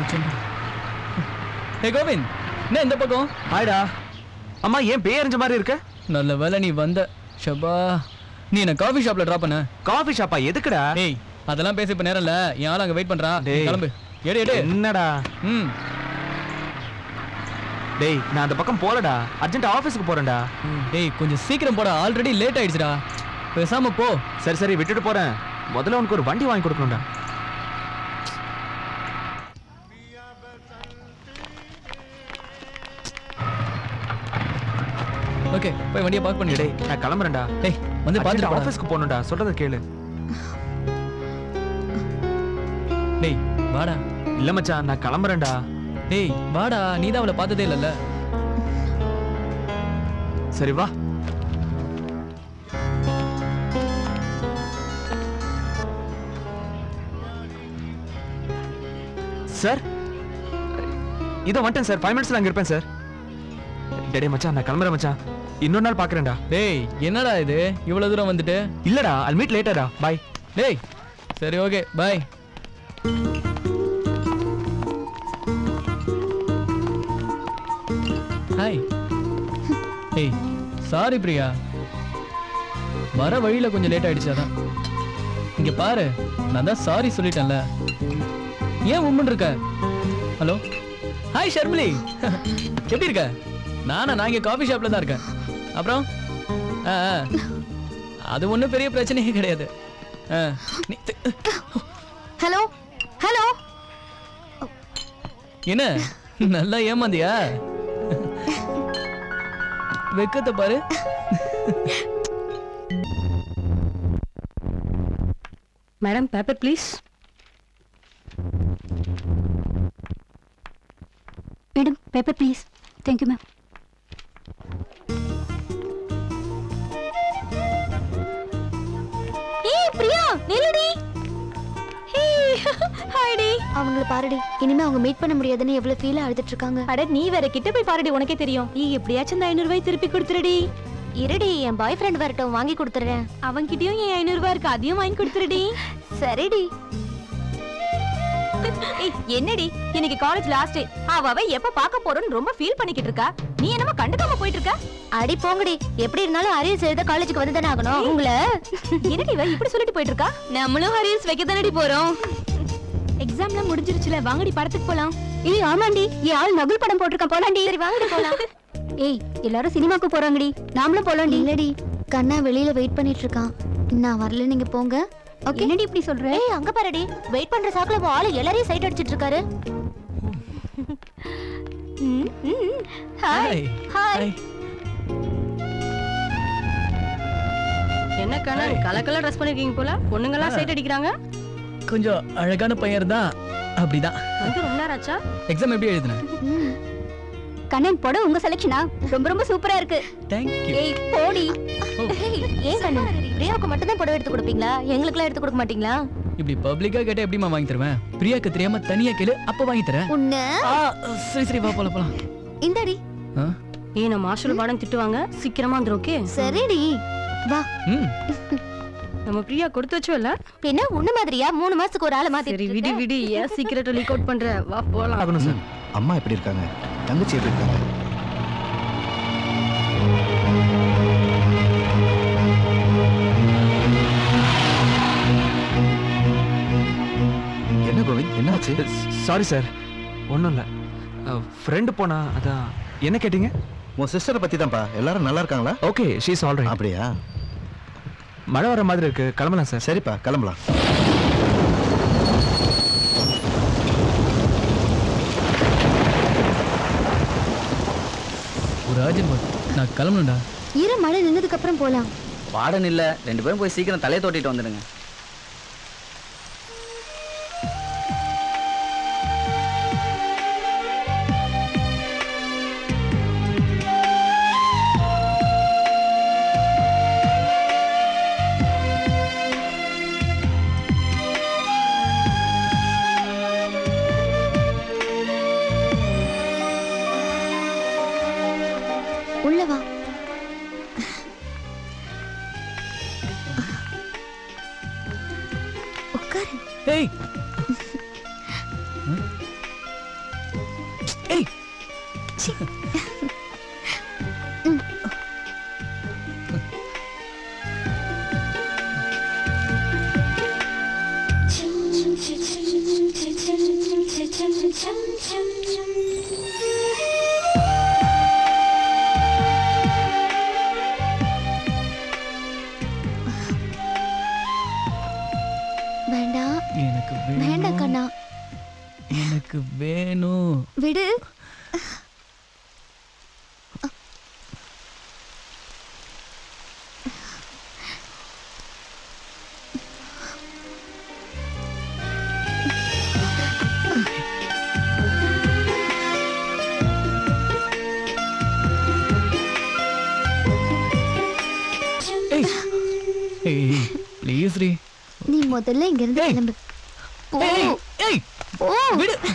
ஹே கோவிந்த் என்ன இந்த பக்கம் ஹாய்டா அம்மா ஏன் பேய் அறிஞ்ச மாதிரி இருக்க நல்ல வேலை நீ வந்த ஷபா நீ என்ன காஃபி ஷாப்ல டிராப் பண்ண காஃபி ஷாப்பா எதுக்குடா டேய் அதெல்லாம் பேச இப்ப நேரம் இல்ல என் ஆள் அங்க வெயிட் பண்றா டேய். கிளம்பு எடு எடு என்னடா ம் டேய் நான் அந்த பக்கம் போலடா அர்ஜென்ட் ஆஃபீஸ்க்கு போறேன்டா டேய் கொஞ்சம் சீக்கிரம் போடா ஆல்ரெடி லேட் ஆயிடுச்சுடா பேசாம போ சரி சரி விட்டுட்டு போறேன் முதல்ல உனக்கு ஒரு வண்டி வாங்கி கொடுக்கணும்டா ஓகே போய் வண்டியை பார்க் பண்ணி டேய் நான் கிளம்புறேன்டா டேய் வந்து பார்த்துட்டு போடா. ஆஃபீஸ்க்கு போகணும்டா சொல்றத கேளு டேய் வாடா இல்ல மச்சான் நான் கிளம்புறேன்டா டேய் வாடா நீ தான் அவளை பார்த்ததே இல்லைல்ல சரி வா சார் இதோ வந்துட்டேன் சார் ஃபைவ் மினிட்ஸ்ல அங்க இருப்பேன் சார் டேய் மச்சான் நான் கிளம்புறேன் மச்சான் இன்னொரு நாள் பாக்குறேன்டா டேய் என்னடா இது இவ்வளவு தூரம் வந்துட்டு இல்லடா அல் மீட் லேட்டரா பாய் டேய் சரி ஓகே பாய் ஹாய் ஏய் சாரி பிரியா வர வழியில கொஞ்சம் லேட் ஆயிடுச்சு அதான் இங்க பாரு நான் தான் சாரி சொல்லிட்டேன்ல ஏன் உம்மன் இருக்க ஹலோ ஹாய் ஷர்மிலி எப்படி இருக்க நானா நான் இங்க காஃபி ஷாப்ல தான் இருக்கேன் அப்புறம் ஆ ஆ. அது ஒன்றும் பெரிய பிரச்சனையே கிடையாது ஆ, நீ தி- ஹலோ ஹலோ என்ன நல்லா ஏமாந்தியா வெக்கத்தை பாரு madam paper please madam paper please thank you ma'am ஏய் பிரியா நில்லுடி ஹாய்டி அவங்கள பாருடி இனிமே அவங்க மீட் பண்ண முடியாதுன்னு எவ்வளவு ஃபீல் அழுதுட்டு இருக்காங்க அட நீ வேற கிட்ட போய் பாருடி உனக்கே தெரியும் நீ எப்படியாச்சும் இந்த ஐநூறு ரூபாய் திருப்பி கொடுத்துருடி இருடி என் பாய் ஃப்ரெண்ட் வரட்டும் வாங்கி கொடுத்துறேன் அவன்கிட்டயும் என் ஐநூறு ரூபாய் இருக்கு அதையும் வாங்கி கொடுத்துருடி சரிடி ஏய், என்னடி இன்னைக்கு காலேஜ் லாஸ்ட் டே அவ அவ எப்ப பார்க்க போறோம்னு ரொம்ப ஃபீல் பண்ணிக்கிட்டு இருக்கா நீ என்னமோ கண்டுக்காம போயிட்டு இருக்க அடி போங்கடி எப்படி இருந்தாலும் அரியர்ஸ் எழுத காலேஜுக்கு வந்து தானே ஆகணும் உங்களை என்னடி இவ இப்படி சொல்லிட்டு போயிட்டு இருக்கா நம்மளும் ஹரியல்ஸ் வைக்க தானடி போறோம் எக்ஸாம்லாம் முடிஞ்சிருச்சுல வாங்கடி படத்துக்கு போலாம் ஏய் ஆமாண்டி என் ஆள் நகுல் படம் போட்டிருக்கான் போலாண்டி சரி வாங்கடி போலாம் ஏய் எல்லாரும் சினிமாக்கு போறாங்கடி நாமளும் போலாம்டி இல்லடி கண்ணா வெளியில வெயிட் பண்ணிட்டு இருக்கான் நான் வரல நீங்க போங்க ஓகே என்னடி இப்படி சொல்ற ஏய் அங்க பாருடி வெயிட் பண்ற சாக்குல உன் ஆளு எல்லாரையும் சைட் அடிச்சிட்டு இருக்காரு ஹாய் ஹாய் என்ன கண்ணன் கலர் கலர் ட்ரெஸ் பண்ணிருக்கீங்க போல பொண்ணுங்கெல்லாம் சைட் அடிக்கிறாங்க கொஞ்சம் அழகான பையன் தான் அப்படிதான் வந்து ரொம்ப நேரம் ஆச்சா எக்ஸாம் எப்படி எழுதுனேன் கண்ணன் படம் உங்க செலக்ஷனா ரொம்ப ரொம்ப சூப்பரா இருக்கு தேங்க்யூ ஏய் போடி ஓ. ஏன் கண்ணன் பிரியாவுக்கு மட்டும் தான் புடவை எடுத்து கொடுப்பீங்களா எங்களுக்குலாம் எடுத்து கொடுக்க மாட்டீங்களா இப்படி பப்ளிக்கா கேட்டா எப்படிமா வாங்கி தருவேன் பிரியாக்கு தெரியாம தனியா கேளு அப்ப வாங்கி தரேன் உன்ன ஆ, சரி சரி வா போலாம் போலாம் இந்தாடி ஆ, ஏ நம்ம மார்ஷல் பாடம் திட்டுவாங்க சீக்கிரமா வந்துரும் ஓகே சரிடி வா ம் நம்ம பிரியா கொடுத்து வச்சோம் இல்ல பின்ன உன்ன மாதிரியா மூணு மாசத்துக்கு ஒரு ஆளை சரி மாத்தி விடு விடு ஏன் சீக்கிரட்டை லீக் அவுட் பண்ற வா போலாம் ஆகணும் சார் அம்மா எப்படி இருக்காங்க தங்கச்சி எப்படி இருக்காங்க என்ன கோவிந்த் என்னாச்சு சாரி சார் ஒன்றும் இல்லை ஃப்ரெண்டு போனா அதான் என்ன கேட்டீங்க உன் சிஸ்டரை பத்தி தான்ப்பா எல்லாரும் நல்லா இருக்காங்களா ஓகே ஷீஸ் ஆல்ரைட் அப்படியா மழை வர மாதிரி இருக்கு கிளம்பலாம் சார் சரிப்பா கிளம்பலாம் ஒரு அர்ஜென்ட் ஒர்க் நான் கிளம்பணும்டா இரு மழை நின்னதுக்கு அப்புறம் போலாம் வார்டன் இல்ல ரெண்டு பேரும் போய் சீக்கிரம் தலையை தோட்டிட்டு வந்துடுங்க உள்ள வா வேண்டாம் எனக்கு வேண்டாம் வேணும் கண்ணா எனக்கு வேணும் விடு ஏய் ஏய் ப்ளீஸ் ரீ நீ முதல்ல இங்க இருந்து ஏய். கிளம்பு போ ஏய் ஏய் போ விடு